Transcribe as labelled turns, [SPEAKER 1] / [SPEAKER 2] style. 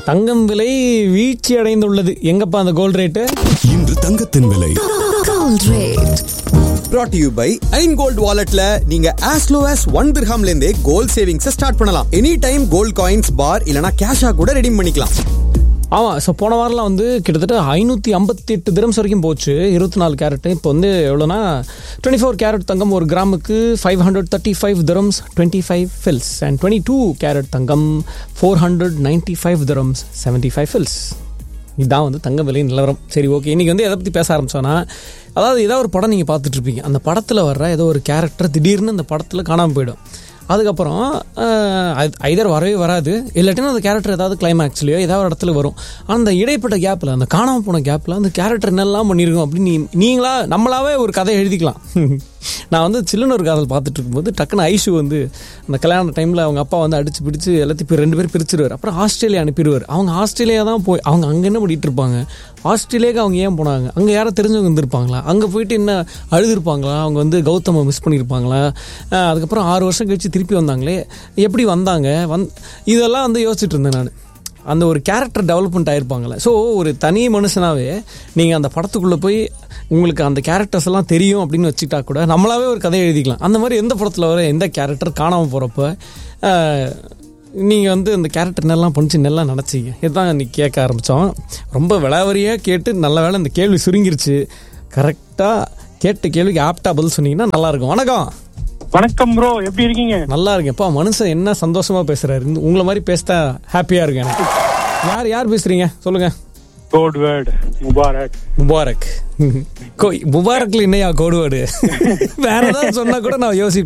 [SPEAKER 1] தங்கம் விலை வீழ்ச்சி அடைந்துள்ளது எங்கப்பா அந்த கோல்ட் ரேட்டு
[SPEAKER 2] இன்று தங்கத்தின் விலை
[SPEAKER 3] Gold rate.
[SPEAKER 4] brought to you by ஐன் கோல்ட் வாலெட்ல நீங்க as low as ஒன் திர்ஹாம்ல இருந்தே கோல்ட் சேவிங்ஸ் ஸ்டார்ட் பண்ணலாம் any time gold coins bar இல்லனா கேஷா கூட ரெடீம் பண்ணிக்கலாம்
[SPEAKER 1] ஆமாம் ஸோ போன வாரம்லாம் வந்து கிட்டத்தட்ட ஐநூற்றி ஐம்பத்தி எட்டு திரம்ஸ் வரைக்கும் போச்சு இருபத்தி நாலு கேரட்டு இப்போ வந்து எவ்வளோனா டுவெண்ட்டி ஃபோர் கேரட் தங்கம் ஒரு கிராமுக்கு five hundred thirty five dirhams twenty five fils and twenty two carat தங்கம் four hundred ninety five dirhams seventy five fils இதுதான் வந்து தங்க விலை நிலவரம் சரி ஓகே இன்றைக்கி வந்து எதை பற்றி பேச ஆரம்பிச்சோன்னா அதாவது ஏதோ ஒரு படம் நீங்கள் பார்த்துட்டு இருப்பீங்க அந்த படத்தில் வர்ற ஏதோ ஒரு கேரக்டர் திடீர்னு அந்த படத்தில் காணாமல் போயிடும் அதுக்கப்புறம் ஐதர் வரவே வராது இல்லாட்டினா அந்த கேரக்டர் ஏதாவது கிளைமேக்ஸ்லையோ ஏதாவது ஒரு இடத்துல வரும் அந்த இடைப்பட்ட கேப்பில் அந்த காணாமல் போன கேப்பில் அந்த கேரக்டர் என்னெல்லாம் பண்ணியிருக்கோம் அப்படின்னு நீ நீங்களா நம்மளாவே ஒரு கதை எழுதிக்கலாம் நான் வந்து சில்லுன்னு ஒரு காதல் பார்த்துட்டு இருக்கும்போது டக்குன்னு ஐஷு வந்து அந்த கல்யாண டைமில் அவங்க அப்பா வந்து அடிச்சு பிடிச்சு எல்லாத்தையும் போய் ரெண்டு பேரும் பிரிச்சிருவார் அப்புறம் ஆஸ்திரேலியா அனுப்பிடுவார் அவங்க ஆஸ்திரேலியா தான் போய் அவங்க அங்கே என்ன பண்ணிட்டு இருப்பாங்க ஆஸ்திரேலியாவுக்கு அவங்க ஏன் போனாங்க அங்கே யாரோ தெரிஞ்சவங்க இருந்திருப்பாங்களா அங்கே போயிட்டு என்ன அழுதுருப்பாங்களா அவங்க வந்து கௌதமை மிஸ் பண்ணியிருப்பாங்களா அஹ் அதுக்கப்புறம் ஆறு வருஷம் கழிச்சு திருப்பி வந்தாங்களே எப்படி வந்தாங்க வந் இதெல்லாம் வந்து யோசிச்சுட்டு இருந்தேன் நான் அந்த ஒரு கேரக்டர் டெவலப்மெண்ட் ஆயிருப்பாங்களே ஸோ ஒரு தனி மனுஷனாவே நீங்கள் அந்த படத்துக்குள்ளே போய் உங்களுக்கு அந்த கேரக்டர்ஸ் எல்லாம் தெரியும் அப்படின்னு வச்சுக்கிட்டா கூட நம்மளாவே ஒரு கதை எழுதிக்கலாம் அந்த மாதிரி எந்த படத்தில் வர எந்த கேரக்டர் காணாமல் போகிறப்ப நீங்கள் வந்து அந்த கேரக்டர் நல்லா பண்ணிச்சு நல்லா நினச்சிங்க இதுதான் இன்னைக்கு கேட்க ஆரம்பித்தோம் ரொம்ப விளாவரியாக கேட்டு நல்ல வேளை இந்த கேள்வி சுருங்கிருச்சு கரெக்டாக கேட்ட கேள்விக்கு ஆப்டா பதில் சொன்னீங்கன்னா நல்லாயிருக்கும் வணக்கம்
[SPEAKER 5] வணக்கம் ப்ரோ எப்படி இருக்கீங்க
[SPEAKER 1] நல்லா இருக்கேன்ப்பா மனுஷன் என்ன சந்தோஷமா பேசுறாரு இந்த- உங்களை மாதிரி பேசிட்டா ஹாப்பியா இருக்கு எனக்கு யார் யார் பேசுறீங்க சொல்லுங்க
[SPEAKER 5] கோட் வேர்ட் முபாரக்
[SPEAKER 1] முபாரக் கோ- முபாரக்ல என்னையா கோடுவாடு வேற ஏதாவது சொன்னா கூட நான் யோசிப்பேன்